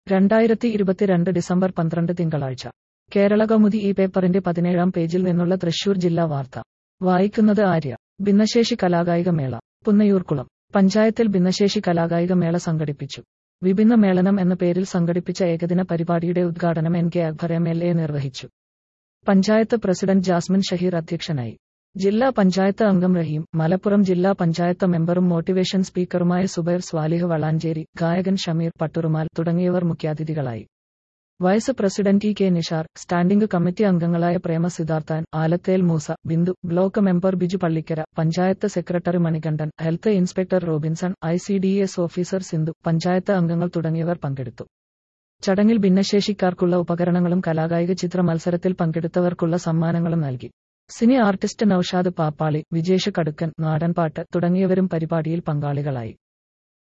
രണ്ടായിരത്തി ഇരുപത്തിരണ്ട് ഡിസംബർ പന്ത്രണ്ട് തിങ്കളാഴ്ച കേരള കൗമുദി ഈ പേപ്പറിന്റെ പതിനേഴാം പേജിൽ നിന്നുള്ള തൃശൂർ ജില്ലാ വാർത്ത വായിക്കുന്നത് ആര്യ ഭിന്നശേഷി കലാകായിക മേള പുന്നയൂർക്കുളം പഞ്ചായത്തിൽ ഭിന്നശേഷി കലാകായിക മേള സംഘടിപ്പിച്ചു വിഭിന്ന മേളനം എന്ന പേരിൽ സംഘടിപ്പിച്ച ഏകദിന പരിപാടിയുടെ ഉദ്ഘാടനം N K Akbar M L A നിർവഹിച്ചു പഞ്ചായത്ത് പ്രസിഡന്റ് ജാസ്മിൻ ഷഹീർ അധ്യക്ഷനായി ജില്ലാ പഞ്ചായത്ത് അംഗം റഹീം മലപ്പുറം ജില്ലാ പഞ്ചായത്ത് മെമ്പറും മോട്ടിവേഷൻ സ്പീക്കറുമായ സുബൈർ സ്വാലിഹ് വളാഞ്ചേരി ഗായകൻ ഷമീർ പട്ടുറുമാൽ തുടങ്ങിയവർ മുഖ്യാതിഥികളായി vice president E K Nishar standing committee അംഗങ്ങളായ Prema Sidharthan Alathel Moosa Bindu block member Biju Pallikkara panchayat secretary Manikandan health inspector Robinson I C D S officer Sindhu panchayat അംഗങ്ങൾ തുടങ്ങിയവർ പങ്കെടുത്തു ചടങ്ങിൽ ഭിന്നശേഷിക്കാർക്കുള്ള ഉപകരണങ്ങളും കലാകായിക ചിത്ര മത്സരത്തിൽ പങ്കെടുത്തവർക്കുള്ള സമ്മാനങ്ങളും നൽകി സിനി ആർട്ടിസ്റ്റ് നൌഷാദ് പാപ്പാളി വിജേഷ് കടുക്കൻ നാടൻപാട്ട് തുടങ്ങിയവരും പരിപാടിയിൽ പങ്കാളികളായി